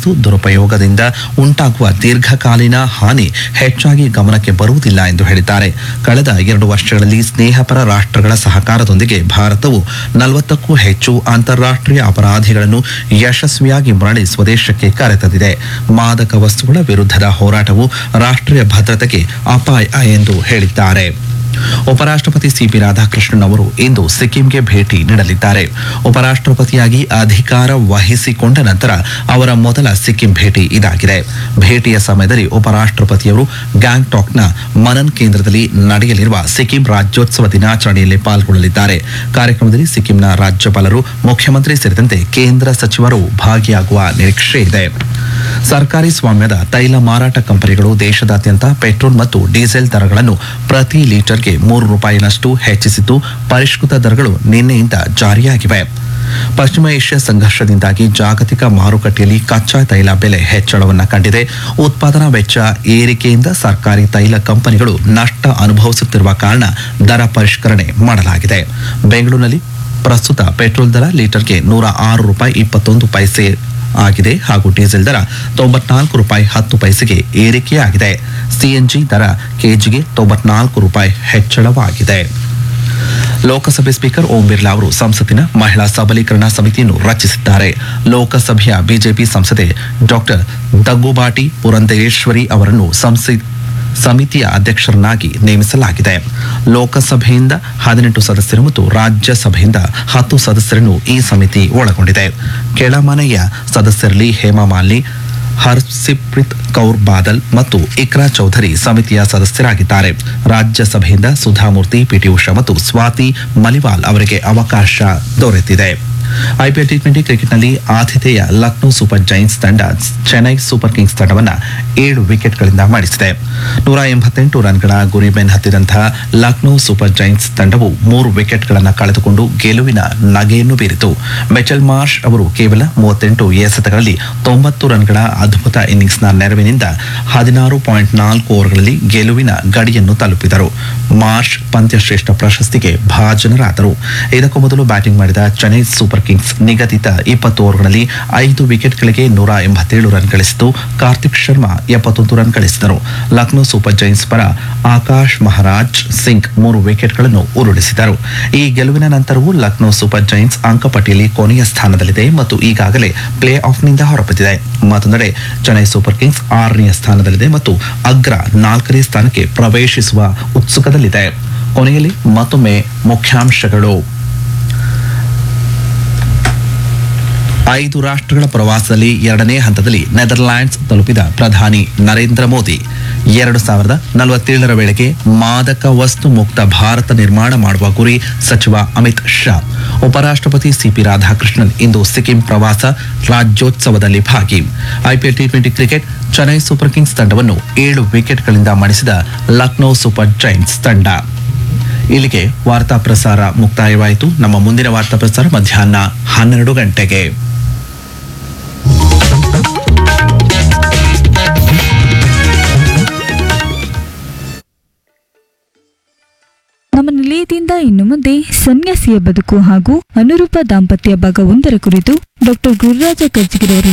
ವಸ್ತು ದುರುಪಯೋಗದಿಂದ ಉಂಟಾಗುವ ದೀರ್ಘಕಾಲೀನ ಹಾನಿ ಹೆಚ್ಚಾಗಿ ಗಮನಕ್ಕೆ ಬರುವುದಿಲ್ಲ ಎಂದು ಹೇಳಿದ್ದಾರೆ ಕಳೆದ ಎರಡು ವರ್ಷಗಳಲ್ಲಿ ಸ್ನೇಹಪರ ರಾಷ್ಟ್ರಗಳ ಸಹಕಾರದೊಂದಿಗೆ ಭಾರತವು ನಲವತ್ತಕ್ಕೂ ಹೆಚ್ಚು ಅಂತಾರಾಷ್ಟ್ರೀಯ ಅಪರಾಧಿಗಳನ್ನು ಯಶಸ್ವಿಯಾಗಿ ಮರಳಿ ಸ್ವದೇಶಕ್ಕೆ ಕರೆತಂದಿದೆ ಮಾದಕ ವಸ್ತುಗಳ ವಿರುದ್ಧದ ಹೋರಾಟವು ರಾಷ್ಟ್ರೀಯ ಭದ್ರತೆಗೆ ಅಪಾಯ ಎಂದು ಹೇಳಿದ್ದಾರೆ ಉಪರಾಷ್ಟ್ರಪತಿ ಸಿಪಿ ರಾಧಾಕೃಷ್ಣನ್ ಅವರು ಇಂದು ಸಿಕ್ಕಿಂಗೆ ಭೇಟಿ ನೀಡಲಿದ್ದಾರೆ ಉಪರಾಷ್ಟ್ರಪತಿಯಾಗಿ ಅಧಿಕಾರ ವಹಿಸಿಕೊಂಡ ನಂತರ ಅವರ ಮೊದಲ ಸಿಕ್ಕಿಂ ಭೇಟಿ ಇದಾಗಿದೆ ಭೇಟಿಯ ಸಮಯದಲ್ಲಿ ಉಪರಾಷ್ಟ್ರಪತಿಯವರು ಗ್ಯಾಂಗ್ಟಾಕ್ನ ಮನನ್ ಕೇಂದ್ರದಲ್ಲಿ ನಡೆಯಲಿರುವ ಸಿಕ್ಕಿಂ ರಾಜ್ಯೋತ್ಸವ ದಿನಾಚರಣೆಯಲ್ಲಿ ಪಾಲ್ಗೊಳ್ಳಲಿದ್ದಾರೆ ಕಾರ್ಯಕ್ರಮದಲ್ಲಿ ಸಿಕ್ಕಿಂನ ರಾಜ್ಯಪಾಲರು ಮುಖ್ಯಮಂತ್ರಿ ಸೇರಿದಂತೆ ಕೇಂದ್ರ ಸಚಿವರು ಭಾಗಿಯಾಗುವ ನಿರೀಕ್ಷೆ ಇದೆ ಸರ್ಕಾರಿ ಸ್ವಾಮ್ಯದ ತೈಲ ಮಾರಾಟ ಕಂಪನಿಗಳು ದೇಶದಾದ್ಯಂತ ಪೆಟ್ರೋಲ್ ಮತ್ತು ಡೀಸೆಲ್ ದರಗಳನ್ನು ಪ್ರತಿ ಲೀಟರ್ಗೆ ಮೂರು ರೂಪಾಯಿನಷ್ಟು ಹೆಚ್ಚಿಸಿದ್ದು ಪರಿಷ್ಕೃತ ದರಗಳು ನಿನ್ನೆಯಿಂದ ಜಾರಿಯಾಗಿವೆ ಪಶ್ಚಿಮ ಏಷ್ಯಾ ಸಂಘರ್ಷದಿಂದಾಗಿ ಜಾಗತಿಕ ಮಾರುಕಟ್ಟೆಯಲ್ಲಿ ಕಚ್ಚಾ ತೈಲ ಬೆಲೆ ಹೆಚ್ಚಳವನ್ನು ಕಂಡಿದೆ ಉತ್ಪಾದನಾ ವೆಚ್ಚ ಏರಿಕೆಯಿಂದ ಸರ್ಕಾರಿ ತೈಲ ಕಂಪನಿಗಳು ನಷ್ಟ ಅನುಭವಿಸುತ್ತಿರುವ ಕಾರಣ ದರ ಪರಿಷ್ಕರಣೆ ಮಾಡಲಾಗಿದೆ ಬೆಂಗಳೂರಿನಲ್ಲಿ ಪ್ರಸ್ತುತ ಪೆಟ್ರೋಲ್ ದರ ಲೀಟರ್ಗೆ ನೂರ ಆರು ರೂಪಾಯಿ ಇಪ್ಪತ್ತೊಂದು ಪೈಸೆ ಆಗಿದೆ ಹಾಗೂ ಡೀಸೆಲ್ ದರ ತೊಂಬತ್ನಾಲ್ಕು ರೂಪಾಯಿ ಹತ್ತು ಪೈಸೆಗೆ ಏರಿಕೆಯಾಗಿದೆ ಸಿಎನ್ಜಿ ದರ ಕೆಜಿಗೆ ತೊಂಬತ್ನಾಲ್ಕು ರೂಪಾಯಿ ಹೆಚ್ಚಳವಾಗಿದೆ ಲೋಕಸಭೆ ಸ್ಪೀಕರ್ ಓಂ ಬಿರ್ಲಾ ಅವರು ಸಂಸತ್ತಿನ ಮಹಿಳಾ ಸಬಲೀಕರಣ ಸಮಿತಿಯನ್ನು ರಚಿಸಿದ್ದಾರೆ ಲೋಕಸಭೆಯ ಬಿಜೆಪಿ ಸಂಸದೆ ಡಾಕ್ಟರ್ ದಗ್ಗುಬಾಟಿ ಪುರಂದೇಶ್ವರಿ ಅವರನ್ನು ಸಂಸತ್ ಸಮಿತಿಯ ಅಧ್ಯಕ್ಷರನ್ನಾಗಿ ನೇಮಿಸಲಾಗಿದೆ ಲೋಕಸಭೆಯಿಂದ ಹದಿನೆಂಟು ಸದಸ್ಯರು ಮತ್ತು ರಾಜ್ಯಸಭೆಯಿಂದ ಹತ್ತು ಸದಸ್ಯರನ್ನು ಈ ಸಮಿತಿ ಒಳಗೊಂಡಿದೆ ಕೆಳಮನೆಯ ಸದಸ್ಯರಲ್ಲಿ ಹೇಮಾ ಮಾಲಿನಿ ಹರ್ಸಿಪ್ರಿತ್ ಕೌರ್ ಬಾದಲ್ ಮತ್ತು ಇಕ್ರಾ ಚೌಧರಿ ಸಮಿತಿಯ ಸದಸ್ಯರಾಗಿದ್ದಾರೆ ರಾಜ್ಯಸಭೆಯಿಂದ ಸುಧಾಮೂರ್ತಿ ಪಿಟಿ ಉಷಾ ಮತ್ತು ಸ್ವಾತಿ ಮಲಿವಾಲ್ ಅವರಿಗೆ ಅವಕಾಶ ದೊರೆತಿದೆ ಐಪಿಎಲ್ ಟಿ ಟ್ವೆಂಟಿ ಕ್ರಿಕೆಟ್ನಲ್ಲಿ ಆತಿಥೇಯ ಲಕ್ನೋ ಸೂಪರ್ ಜೈನ್ಸ್ ತಂಡ ಚೆನ್ನೈ ಸೂಪರ್ ಕಿಂಗ್ಸ್ ತಂಡವನ್ನ ಏಳು ವಿಕೆಟ್ಗಳಿಂದ ಮಣಿಸಿದೆ ನೂರ ಎಂಬತ್ತೆಂಟು ರನ್ಗಳ ಗುರಿ ಬೆನ್ನತ್ತಿದಂತಹ ಲಕ್ನೋ ಸೂಪರ್ ಜೈನ್ಸ್ ತಂಡವು ಮೂರು ವಿಕೆಟ್ಗಳನ್ನು ಕಳೆದುಕೊಂಡು ಗೆಲುವಿನ ನಗೆಯನ್ನು ಬೀರಿತು ಮೆಚಲ್ ಮಾರ್ಷ್ ಅವರು ಕೇವಲ ಮೂವತ್ತೆಂಟು ಎಸೆತಗಳಲ್ಲಿ ತೊಂಬತ್ತು ರನ್ಗಳ ಅದ್ಭುತ ಇನ್ನಿಂಗ್ಸ್ನ ನೆರವಿನಿಂದ ಹದಿನಾರು ಪಾಯಿಂಟ್ ನಾಲ್ಕು ಓವರ್ಗಳಲ್ಲಿ ಗೆಲುವಿನ ಗಡಿಯನ್ನು ತಲುಪಿದರು ಮಾರ್ಷ್ ಪಂದ್ಯಶ್ರೇಷ್ಠ ಪ್ರಶಸ್ತಿಗೆ ಭಾಜನರಾದರು ಇದಕ್ಕೂ ಮೊದಲು ಬ್ಯಾಟಿಂಗ್ ಮಾಡಿದ ಚೆನ್ನೈ ಸೂಪರ್ ಕಿಂಗ್ಸ್ ನಿಗದಿತ ಇಪ್ಪತ್ತು ಓವರ್ಗಳಲ್ಲಿ ಐದು ವಿಕೆಟ್ಗಳಿಗೆ ನೂರ ಎಂಬತ್ತೇಳು ರನ್ ಗಳಿಸಿತು ಕಾರ್ತಿಕ್ ಶರ್ಮಾ ಎಪ್ಪತ್ತೊಂದು ರನ್ ಗಳಿಸಿದರು ಲಕ್ನೋ ಸೂಪರ್ ಜೈನ್ಸ್ ಪರ ಆಕಾಶ್ ಮಹಾರಾಜ್ ಸಿಂಗ್ ಮೂರು ವಿಕೆಟ್ಗಳನ್ನು ಉರುಳಿಸಿದರು ಈ ಗೆಲುವಿನ ನಂತರವೂ ಲಕ್ನೋ ಸೂಪರ್ ಜೈನ್ಸ್ ಅಂಕಪಟ್ಟಿಯಲ್ಲಿ ಕೊನೆಯ ಸ್ಥಾನದಲ್ಲಿದೆ ಮತ್ತು ಈಗಾಗಲೇ ಪ್ಲೇ ಆಫ್ನಿಂದ ಹೊರಬಿದ್ದಿದೆ ಮತ್ತೊಂದೆಡೆ ಚೆನ್ನೈ ಸೂಪರ್ ಕಿಂಗ್ಸ್ ಆರನೆಯ ಸ್ಥಾನದಲ್ಲಿದೆ ಮತ್ತು ಅಗ್ರ ನಾಲ್ಕನೇ ಸ್ಥಾನಕ್ಕೆ ಪ್ರವೇಶಿಸುವ ಉತ್ಸುಕದಲ್ಲಿದೆ ಕೊನೆಯಲ್ಲಿ ಮತ್ತೊಮ್ಮೆ ಮುಖ್ಯಾಂಶಗಳು ಐದು ರಾಷ್ಟ್ರಗಳ ಪ್ರವಾಸದಲ್ಲಿ ಎರಡನೇ ಹಂತದಲ್ಲಿ ನೆದರ್ಲ್ಯಾಂಡ್ಸ್ ತಲುಪಿದ ಪ್ರಧಾನಿ ನರೇಂದ್ರ ಮೋದಿ ಎರಡು ಸಾವಿರದ ನಲವತ್ತೇಳರ ವೇಳೆಗೆ ಮಾದಕ ವಸ್ತು ಮುಕ್ತ ಭಾರತ ನಿರ್ಮಾಣ ಮಾಡುವ ಗುರಿ ಸಚಿವ ಅಮಿತ್ ಶಾ ಉಪರಾಷ್ಟ್ರಪತಿ ಸಿಪಿ ರಾಧಾಕೃಷ್ಣನ್ ಇಂದು ಸಿಕ್ಕಿಂ ಪ್ರವಾಸ ರಾಜ್ಯೋತ್ಸವದಲ್ಲಿ ಭಾಗಿ IPL T twenty cricket Chennai Super Kings ತಂಡವನ್ನು ಏಳು ವಿಕೆಟ್ಗಳಿಂದ ಮಣಿಸಿದ ಲಕ್ನೋ ಸೂಪರ್ ಜೈನ್ಸ್ ತಂಡ ಇಲ್ಲಿಗೆ ವಾರ್ತಾ ಪ್ರಸಾರ ಮುಕ್ತಾಯವಾಯಿತು ನಮ್ಮ ಮುಂದಿನ ವಾರ್ತಾ ಪ್ರಸಾರ ಮಧ್ಯಾಹ್ನ ಹನ್ನೆರಡು ಗಂಟೆಗೆ ನಮ್ಮ ನಿಲಯದಿಂದ ಇನ್ನು ಮುಂದೆ ಸನ್ಯಾಸಿಯ ಬದುಕು ಹಾಗೂ ಅನುರೂಪ ದಾಂಪತ್ಯ ಭಾಗ ಒಂದರ ಕುರಿತು ಡಾಕ್ಟರ್ ಗುರುರಾಜ ಕರ್ಜಿಗಿರವರು